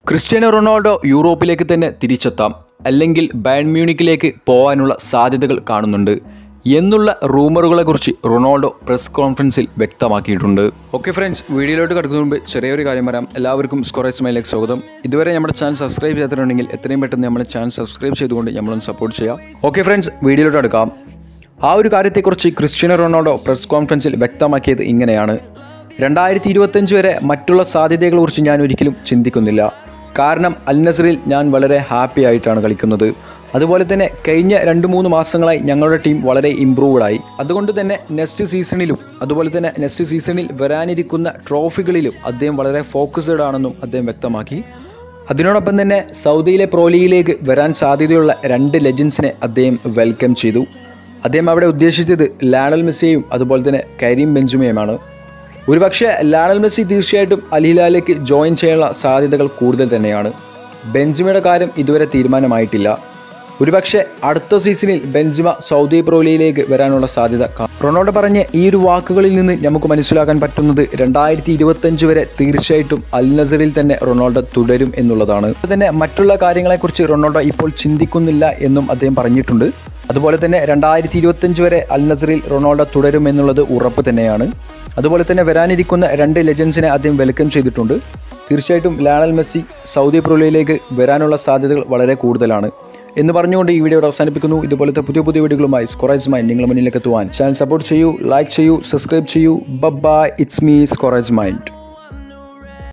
Cristiano Ronaldo യൂറോപ്പിലേക്ക് തന്നെ തിരിച്ചെത്താം അല്ലെങ്കിൽ ബയൺ മ്യൂണിക്കിലേക്ക് പോകാനുള്ള സാധ്യതകൾ കാണുന്നുണ്ട് എന്നുള്ള റൂമറുകളെക്കുറിച്ച് റൊണാൾഡോ പ്രസ് കോൺഫറൻസിൽ വ്യക്തമാക്കിയിട്ടുണ്ട് ഓക്കെ ഫ്രണ്ട്സ് വീഡിയോയിലോട്ട് കിടക്കുന്നതിന് മുമ്പ് ചെറിയൊരു കാര്യം പറയാം എല്ലാവർക്കും സ്കോറേസ് മൈലേക്ക് സ്വാഗതം ഇതുവരെ നമ്മുടെ ചാനൽ സബ്സ്ക്രൈബ് ചെയ്തിട്ടുണ്ടെങ്കിൽ എത്രയും പെട്ടെന്ന് നമ്മുടെ ചാനൽ സബ്സ്ക്രൈബ് ചെയ്തുകൊണ്ട് നമ്മളൊന്ന് സപ്പോർട്ട് ചെയ്യാം ഓക്കെ ഫ്രണ്ട്സ് വീഡിയോയിലോട്ട് എടുക്കാം ആ ഒരു കാര്യത്തെക്കുറിച്ച് ക്രിസ്ത്യാനോ റൊണാൾഡോ പ്രസ് കോൺഫറൻസിൽ വ്യക്തമാക്കിയത് ഇങ്ങനെയാണ് രണ്ടായിരത്തി ഇരുപത്തഞ്ച് വരെ മറ്റുള്ള സാധ്യതകളെക്കുറിച്ച് ഞാൻ ഒരിക്കലും ചിന്തിക്കുന്നില്ല കാരണം അൽ നസറിൽ ഞാൻ വളരെ ഹാപ്പി ആയിട്ടാണ് കളിക്കുന്നത് അതുപോലെ തന്നെ കഴിഞ്ഞ രണ്ട് മൂന്ന് മാസങ്ങളായി ഞങ്ങളുടെ ടീം വളരെ ഇമ്പ്രൂവ്ഡ് ആയി അതുകൊണ്ട് തന്നെ നെക്സ്റ്റ് സീസണിലും അതുപോലെ തന്നെ നെക്സ്റ്റ് സീസണിൽ വരാനിരിക്കുന്ന ട്രോഫികളിലും അദ്ദേഹം വളരെ ഫോക്കസ്ഡ് ആണെന്നും അദ്ദേഹം വ്യക്തമാക്കി അതിനോടൊപ്പം തന്നെ സൗദിയിലെ പ്രോ ലീഗിലേക്ക് വരാൻ സാധ്യതയുള്ള രണ്ട് ലെജൻസിനെ അദ്ദേഹം വെൽക്കം ചെയ്തു അദ്ദേഹം അവിടെ ഉദ്ദേശിച്ചത് ലാണൽ മെസ്സിയെയും അതുപോലെ തന്നെ കരീം ബെഞ്ചുമയുമാണ് ഒരുപക്ഷെ ലാണൽ മെസ്സി തീർച്ചയായിട്ടും അലിഹിലാലേക്ക് ജോയിൻ ചെയ്യാനുള്ള സാധ്യതകൾ കൂടുതൽ തന്നെയാണ് ബെഞ്ചിമയുടെ കാര്യം ഇതുവരെ തീരുമാനമായിട്ടില്ല ഒരുപക്ഷെ അടുത്ത സീസണിൽ ബെഞ്ചിമ സൗദി പ്രോ ലീഗിലേക്ക് വരാനുള്ള സാധ്യത കാണും. റൊണാൾഡോ പറഞ്ഞ ഈ ഒരു വാക്കുകളിൽ നിന്ന് നമുക്ക് മനസ്സിലാക്കാൻ പറ്റുന്നത് രണ്ടായിരത്തി ഇരുപത്തഞ്ച് വരെ തീർച്ചയായിട്ടും അൽ നസറിൽ തന്നെ റൊണാൾഡോ തുടരും എന്നുള്ളതാണ് അതുപോലെ തന്നെ മറ്റുള്ള കാര്യങ്ങളെക്കുറിച്ച് റൊണാൾഡോ ഇപ്പോൾ ചിന്തിക്കുന്നില്ല എന്നും അദ്ദേഹം പറഞ്ഞിട്ടുണ്ട് അതുപോലെ തന്നെ രണ്ടായിരത്തി ഇരുപത്തഞ്ച് വരെ അൽ നസറിൽ റൊണാൾഡോ തുടരും എന്നുള്ളത് ഉറപ്പ് തന്നെയാണ് അതുപോലെ തന്നെ വരാനിരിക്കുന്ന രണ്ട് ലെജൻസിനെ അദ്ദേഹം വെൽക്കം ചെയ്തിട്ടുണ്ട് തീർച്ചയായിട്ടും ലാണൽ മെസ്സി സൗദി പ്രൊലയിലേക്ക് വരാനുള്ള സാധ്യതകൾ വളരെ കൂടുതലാണ് എന്ന് പറഞ്ഞുകൊണ്ട് ഈ വീഡിയോ ഇവിടെ അവസാനിപ്പിക്കുന്നു ഇതുപോലത്തെ പുതിയ പുതിയ വീഡിയോകളുമായി സ്കോറേജ് നിങ്ങളുടെ മുന്നിലേക്ക് എത്തുവാൻ ചാനൽ സപ്പോർട്ട് ചെയ്യൂ ലൈക്ക് ചെയ്യൂ സബ്സ്ക്രൈബ് ചെയ്യൂ ബൈ ഇറ്റ്സ് മീ സ്കോറേജ് മൈൻഡ്